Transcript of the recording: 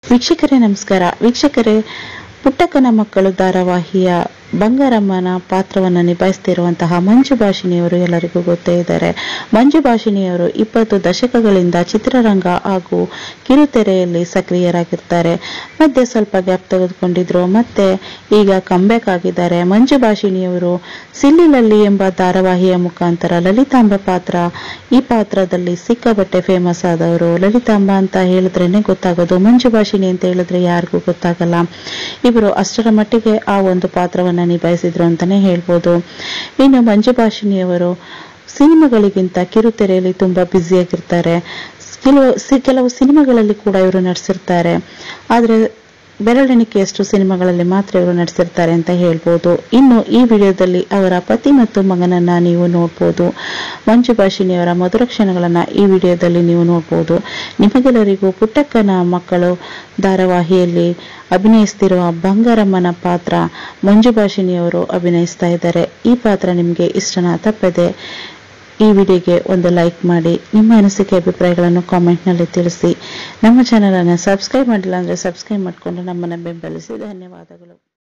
ವೀಕ್ಷಕರೇ ನಮಸ್ಕಾರ ವೀಕ್ಷಕರೇ ಪುಟ್ಟಕ್ಕನ ಮಕ್ಕಳು ಧಾರಾವಾಹಿಯ ಬಂಗಾರಮ್ಮನ ಪಾತ್ರವನ್ನು ನಿಭಾಯಿಸ್ತಿರುವಂತಹ ಮಂಜು ಭಾಷಿಣಿಯವರು ಎಲ್ಲರಿಗೂ ಗೊತ್ತೇ ಇದ್ದಾರೆ ಮಂಜು ಭಾಷಿಣಿಯವರು ಇಪ್ಪತ್ತು ದಶಕಗಳಿಂದ ಚಿತ್ರರಂಗ ಹಾಗೂ ಕಿರುತೆರೆಯಲ್ಲಿ ಸಕ್ರಿಯರಾಗಿರ್ತಾರೆ ಮಧ್ಯೆ ಸ್ವಲ್ಪ ಗ್ಯಾಪ್ ತೆಗೆದುಕೊಂಡಿದ್ರು ಮತ್ತೆ ಈಗ ಕಂಬ್ಯಾಕ್ ಆಗಿದ್ದಾರೆ ಮಂಜು ಭಾಷಿಣಿಯವರು ಸಿಲ್ಲಿಲಲ್ಲಿ ಎಂಬ ಧಾರಾವಾಹಿಯ ಮುಖಾಂತರ ಲಲಿತಾಂಬ ಪಾತ್ರ ಈ ಪಾತ್ರದಲ್ಲಿ ಸಿಕ್ಕಾಬಟ್ಟೆ ಫೇಮಸ್ ಆದವರು ಲಲಿತಾಂಬ ಅಂತ ಹೇಳಿದ್ರೇನೆ ಗೊತ್ತಾಗೋದು ಮಂಜು ಭಾಷಿಣಿ ಅಂತ ಹೇಳಿದ್ರೆ ಯಾರಿಗೂ ಗೊತ್ತಾಗಲ್ಲ ಇವರು ಅಷ್ಟರ ಮಟ್ಟಿಗೆ ಆ ಒಂದು ಪಾತ್ರವನ್ನ ನಿಭಾಯಿಸಿದ್ರು ಅಂತಾನೆ ಹೇಳ್ಬೋದು ಇನ್ನು ಮಂಜು ಭಾಷಿಣಿಯವರು ಸಿನಿಮಾಗಳಿಗಿಂತ ಕಿರುತೆರೆಯಲ್ಲಿ ತುಂಬಾ ಬ್ಯುಸಿಯಾಗಿರ್ತಾರೆ ಕೆಲವು ಸಿ- ಕೆಲವು ಸಿನಿಮಾಗಳಲ್ಲಿ ಕೂಡ ಇವರು ನಟಿಸಿರ್ತಾರೆ ಆದ್ರೆ ಬೆರಳೆಣಿಕೆಯಷ್ಟು ಸಿನಿಮಾಗಳಲ್ಲಿ ಮಾತ್ರ ಇವರು ನಟಿಸಿರ್ತಾರೆ ಅಂತ ಹೇಳ್ಬೋದು ಇನ್ನು ಈ ವಿಡಿಯೋದಲ್ಲಿ ಅವರ ಪತಿ ಮತ್ತು ಮಗನನ್ನ ನೀವು ನೋಡ್ಬೋದು ಮಂಜು ಭಾಷಿಣಿಯವರ ಮಧುರ ಕ್ಷಣಗಳನ್ನ ಈ ವಿಡಿಯೋದಲ್ಲಿ ನೀವು ನೋಡ್ಬೋದು ನಿಮಗೆಲ್ಲರಿಗೂ ಪುಟ್ಟಕ್ಕನ ಮಕ್ಕಳು ಧಾರಾವಾಹಿಯಲ್ಲಿ ಅಭಿನಯಿಸ್ತಿರುವ ಬಂಗಾರಮ್ಮನ ಪಾತ್ರ ಮಂಜು ಭಾಷಿಣಿಯವರು ಅಭಿನಯಿಸ್ತಾ ಇದ್ದಾರೆ ಈ ಪಾತ್ರ ನಿಮಗೆ ಇಷ್ಟನ ತಪ್ಪದೆ ಈ ವಿಡಿಯೋಗೆ ಒಂದು ಲೈಕ್ ಮಾಡಿ ನಿಮ್ಮ ಅನಿಸಿಕೆ ಅಭಿಪ್ರಾಯಗಳನ್ನು ಕಾಮೆಂಟ್ನಲ್ಲಿ ತಿಳಿಸಿ ನಮ್ಮ ಚಾನಲನ್ನು ಸಬ್ಸ್ಕ್ರೈಬ್ ಮಾಡಿಲ್ಲ ಅಂದರೆ ಸಬ್ಸ್ಕ್ರೈಬ್ ಮಾಡಿಕೊಂಡು ನಮ್ಮನ್ನು ಬೆಂಬಲಿಸಿ ಧನ್ಯವಾದಗಳು